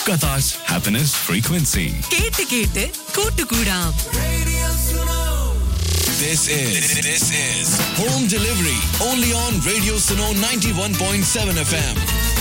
Qatar's happiness frequency. കേട്ട് കേട്ട് കൂട്ടുകൂടാം This is this is home delivery only on Radio Suno 91.7 FM.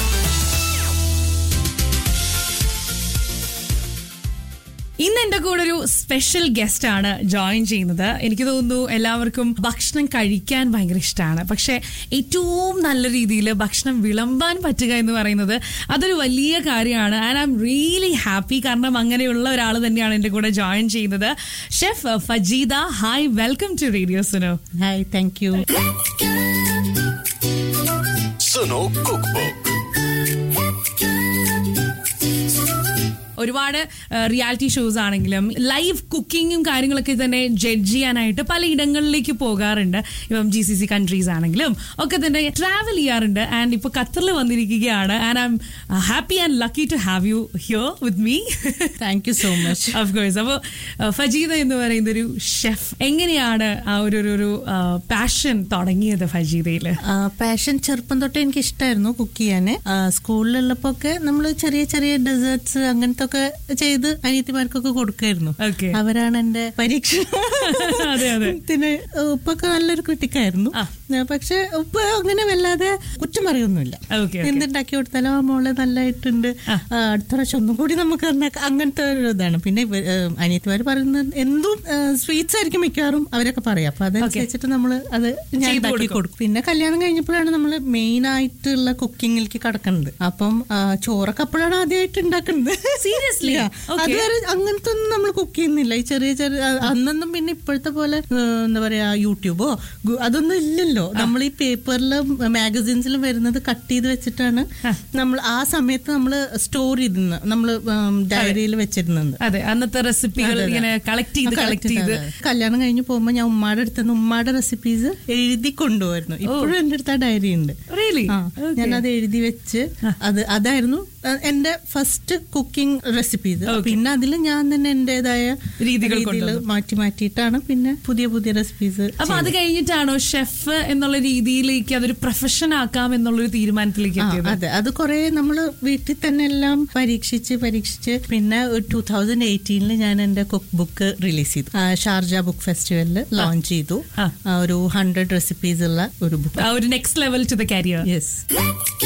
ഇന്ന് എന്റെ കൂടെ ഒരു സ്പെഷ്യൽ ഗസ്റ്റ് ആണ് ജോയിൻ ചെയ്യുന്നത് എനിക്ക് തോന്നുന്നു എല്ലാവർക്കും ഭക്ഷണം കഴിക്കാൻ ഭയങ്കര ഇഷ്ടമാണ് പക്ഷെ ഏറ്റവും നല്ല രീതിയിൽ ഭക്ഷണം വിളമ്പാൻ പറ്റുക എന്ന് പറയുന്നത് അതൊരു വലിയ കാര്യമാണ് and I'm really happy കാരണം അങ്ങനെയുള്ള ഒരാൾ തന്നെയാണ് എന്റെ കൂടെ ജോയിൻ ചെയ്യുന്നത് chef Fajeeda hi welcome to radio Suno hi thank you Suno Cookbook. ഒരുപാട് റിയാലിറ്റി ഷോസ് ആണെങ്കിലും ലൈവ് കുക്കിങ്ങും കാര്യങ്ങളൊക്കെ തന്നെ ജഡ്ജ് ചെയ്യാനായിട്ട് പല ഇടങ്ങളിലേക്ക് പോകാറുണ്ട് ഇപ്പം ജി സി സി കൺട്രീസ് ആണെങ്കിലും ഒക്കെ തന്നെ ട്രാവൽ ചെയ്യാറുണ്ട് ആൻഡ് ഇപ്പൊ ഖത്തറിൽ വന്നിരിക്കുകയാണ് and I'm happy and lucky to have you here with me thank you so much of course അപ്പോൾ ഫജീദ എന്ന് പറയുന്ന ഒരു ഷെഫ് എങ്ങനെയാണ് ആ ഒരു ഒരു- ഒരു പാഷൻ തുടങ്ങിയത് ഫജീദയിൽ പാഷൻ ചെറുപ്പം തൊട്ടേ എനിക്ക് ഇഷ്ടമായിരുന്നു കുക്ക് ചെയ്യാന് സ്കൂളിലുള്ളപ്പോ ഒക്കെ നമ്മൾ ചെറിയ ചെറിയ ഡെസേർട്സ് അങ്ങനത്തെ ഒക്കെ ചെയ്ത് അനിയത്തിമാർക്കൊക്കെ കൊടുക്കായിരുന്നു Okay. അവരാണ് എന്റെ പരീക്ഷ അതെ, അതെ. പിന്നെ ഉപ്പൊക്കെ നല്ലൊരു ക്രിട്ടിക്കായിരുന്നു ആ. പക്ഷെ ഉപ്പ് അങ്ങനെ വല്ലാതെ കുറ്റം പറയൊന്നുമില്ല Okay, okay. എന്തുണ്ടാക്കി കൊടുത്താലും ആ മോള് നല്ലതായിട്ടുണ്ട് ആ, അടുത്ത പ്രാവശ്യം ഒന്നും കൂടി നമുക്ക് നന്നാക്കാം. അങ്ങനത്തെ ഒരു ഇതാണ് പിന്നെ അനിയത്തിമാർ പറയുന്നത് എന്തും സ്വീറ്റ്സ് ആയിരിക്കും മിക്കവാറും അവരൊക്കെ പറയാം അപ്പൊ അതനുസരിച്ചിട്ട് നമ്മൾ അത് ഞാൻ ചെയ്ത് ഉണ്ടാക്കി കൊടുക്കും. കൊടുക്കും പിന്നെ കല്യാണം കഴിഞ്ഞപ്പോഴാണ് നമ്മൾ മെയിൻ ആയിട്ടുള്ള കുക്കിങ്ങിലേക്ക് കടക്കുന്നത് അപ്പം ആ, ചോറൊക്കെ അപ്പോഴാണ് ആദ്യമായിട്ട് ഉണ്ടാക്കുന്നത് Seriously? Yeah. Okay. അതുവരെ അങ്ങനത്തെ ഒന്നും നമ്മൾ കുക്ക് ചെയ്യുന്നില്ല ഈ ചെറിയ ചെറിയ ആ, അന്നൊന്നും പിന്നെ ഇപ്പോഴത്തെ പോലെ ആ, എന്താ പറയാ യൂട്യൂബോ ഗു- അതൊന്നും ഇല്ലല്ലോ നമ്മൾ ഈ പേപ്പറിലും മാഗസീൻസിലും വരുന്നത് കട്ട് ചെയ്ത് വെച്ചിട്ടാണ് നമ്മൾ ആ സമയത്ത് നമ്മൾ സ്റ്റോർ ചെയ്തിരുന്നത് നമ്മൾ ഡയറിയിൽ വെച്ചിരുന്നത് അതെ അന്നത്തെ റെസിപ്പികൾ അതെ, അതെ. ഇങ്ങനെ കളക്ട് ചെയ്ത് ആ, കളക്ട് correct ചെയ്ത് അതെ. കല്യാണം കഴിഞ്ഞ് പോകുമ്പോ ഞാൻ ഉമ്മാടെ അടുത്ത് നിന്ന് ഉമ്മാടെ റെസിപ്പീസ് എഴുതി കൊണ്ടുപോയിരുന്നു ഇപ്പോഴും എന്റെ അടുത്ത് ആ ഡയറി ഉണ്ട് Really? ആ, Okay. ഞാൻ അത് എഴുതി വെച്ച് അത് അതായിരുന്നു ആ, എന്റെ ഫസ്റ്റ് കുക്കിംഗ് റെസിപ്പീസ് Okay. പിന്നെ അതിൽ ഞാൻ തന്നെ എന്റേതായ രീതികൾ രീതിയിൽ കൊണ്ടുവന്നു. മാറ്റി മാറ്റിയിട്ടാണ് പിന്നെ പുതിയ പുതിയ റെസിപ്പീസ് അപ്പൊ അത് കഴിഞ്ഞിട്ടാണോ ഷെഫ് എന്നുള്ള രീതിയിലേക്ക് അതൊരു പ്രൊഫഷൻ ആക്കാം എന്നുള്ളൊരു തീരുമാനത്തിലേക്ക് എത്തിയത് അതെ അത് കുറെ നമ്മള് വീട്ടിൽ തന്നെ എല്ലാം പരീക്ഷിച്ച് പരീക്ഷിച്ച് പിന്നെ ടൂ തൗസൻഡ് എയ്റ്റീനിൽ ഞാൻ എന്റെ കുക്ക് ബുക്ക് റിലീസ് ചെയ്തു ആ, ഷാർജ ബുക്ക് ഫെസ്റ്റിവലിൽ ലോഞ്ച് ചെയ്തു ആ. ആ, ഒരു ഹൺഡ്രഡ് റെസിപ്പീസ് ഉള്ള ഒരു ബുക്ക് ആ ഒരു next level to the career yes